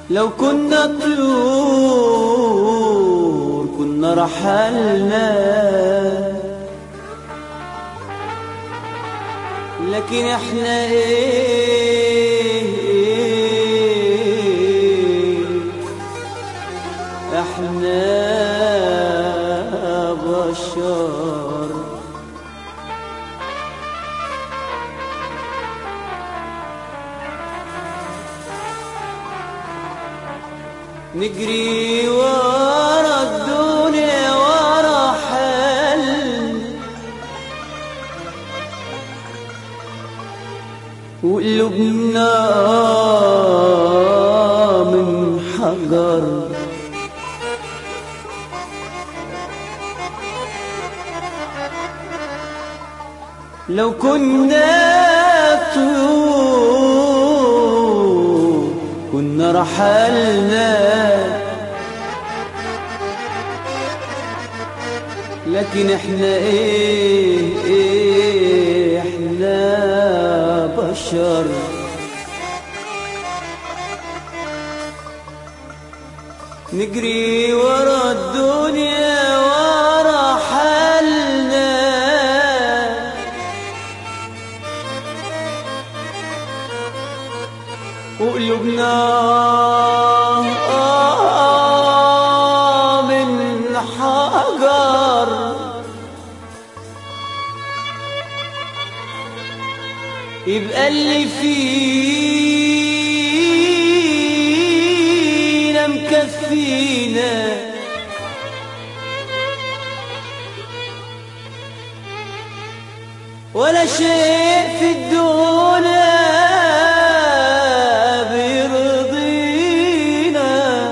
لو كنا طيور كنا رحلنا لكن احنا ايه احنا بشر نجري ورا الدنيا ورا حل وقلوبنا من حجر لو كنا طيور كنا رحلنا لكن احنا ايه, إيه احنا بشر نجري ورا الدنيا ورا حالنا وقلوبنا آه من حجر يبقى اللي فينا مكفينا ولا شيء في الدنيا بيرضينا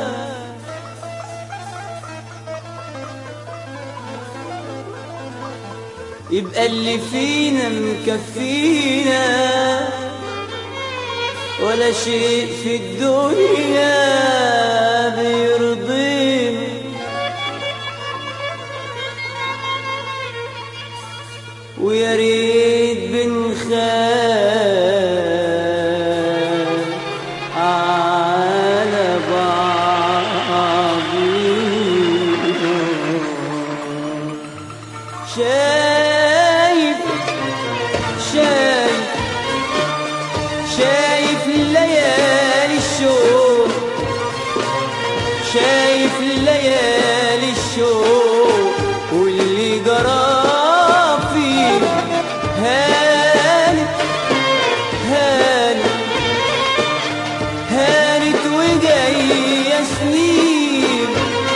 يبقى اللي فينا مكفينا ولا شيء في الدنيا بيرضينا ويا ريت بنخاف على بعضنا شايف شايف شايف ليالي الشوق شايف ليالي الشوق واللي جرى فيه هانت هانت هانت وجاية سنين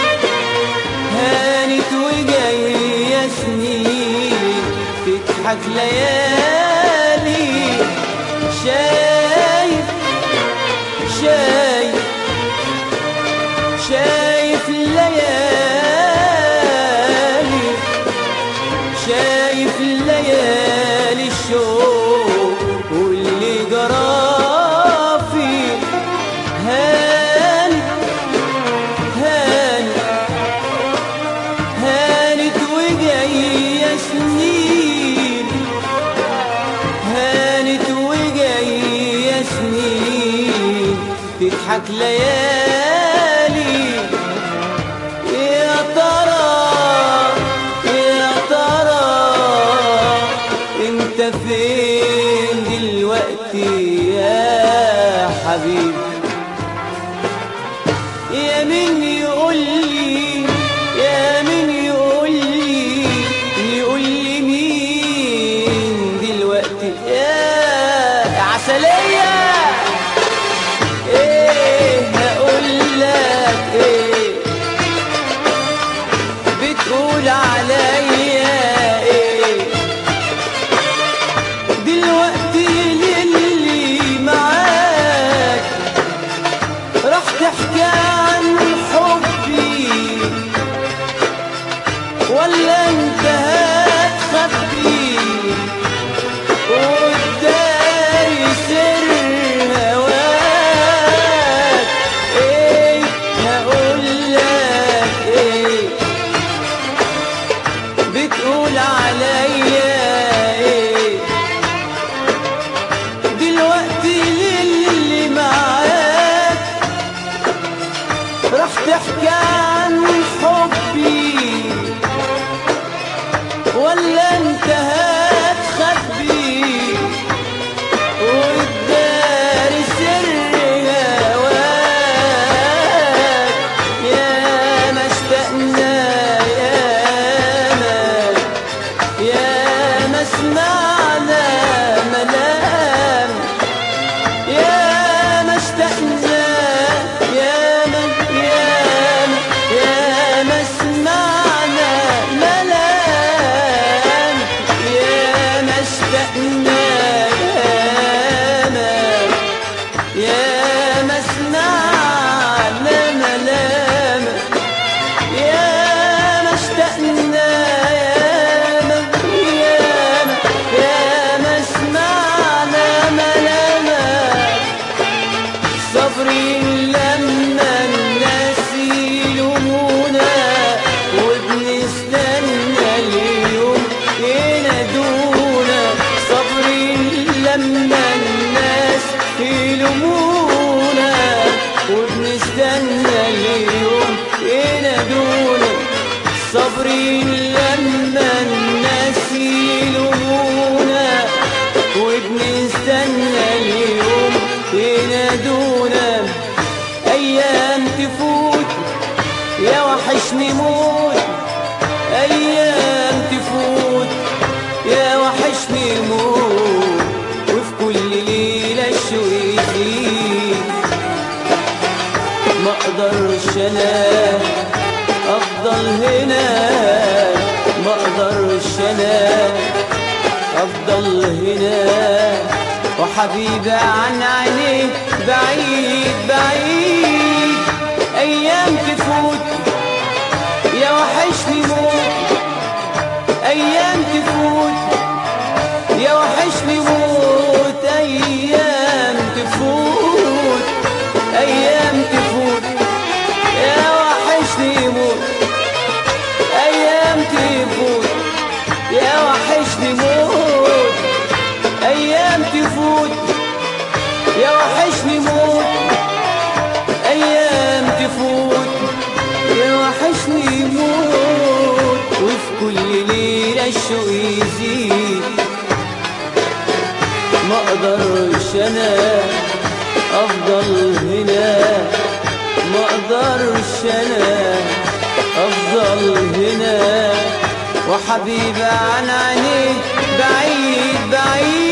هانت وجاية سنين تضحك ليالي شايف شايف شايف ليالي شايف ليالي الشوق واللي جرى فيه هانت هانت هانت وجاية سنين هانت وجاية سنين تضحك ليالي يا ترى يا ترى انت فين دلوقتي يا حبيبي يا مين يقول لي يا مين يقول لي يقول لي مين دلوقتي يا عسلية ايه هقول لك ايه بتقول عليا ايه دلوقتي للي معاك راح تحكي عن حبي ولا انت هتخبي وتداري سر هواك ايه هقول لك ايه بتقول عليا ايه دلوقتي للي معاك إلا أنت هتخبي والدار سر هواك يا ما اشتقنا يا ما يا ما سمعنا ملام يا ما اشتقنا يا ما يا ما يا ما سمعنا ملام يا ما اشتقنا يا ما يا ما سمعنا ملام يا ما اشتقنا يا ما يا ما يا ما سمعنا ملامك صبري لما الناس يلومونا وبنستنى اليوم ينادونا صبري لما الناس يلومونا وبنستنى اليوم ينادونا صبري لما الناس يلومونا وبنستنى اليوم ينادونا ايام تفوت يا وحشني موت ايام تفوت يا وحشني موت وفي كل ليله الشوق يزيد ما اقدرش انا افضل هنا ما اقدرش انا افضل هنا وحبيبي عن عيني بعيد بعيد ايام تفوت يا وحشني موت ايام تفوت يا وحشني موت ايام تفوت ايام تفوت يا وحشني موت ايام تفوت يا وحشني موت ايام تفوت يا وحشني موت ايام تفوت يا وحشني موت وفي كل ليله الشوق يزيد ما اقدرش انا افضل هنا ما اقدرش انا افضل هنا وحبيبي عن عيني بعيد بعيد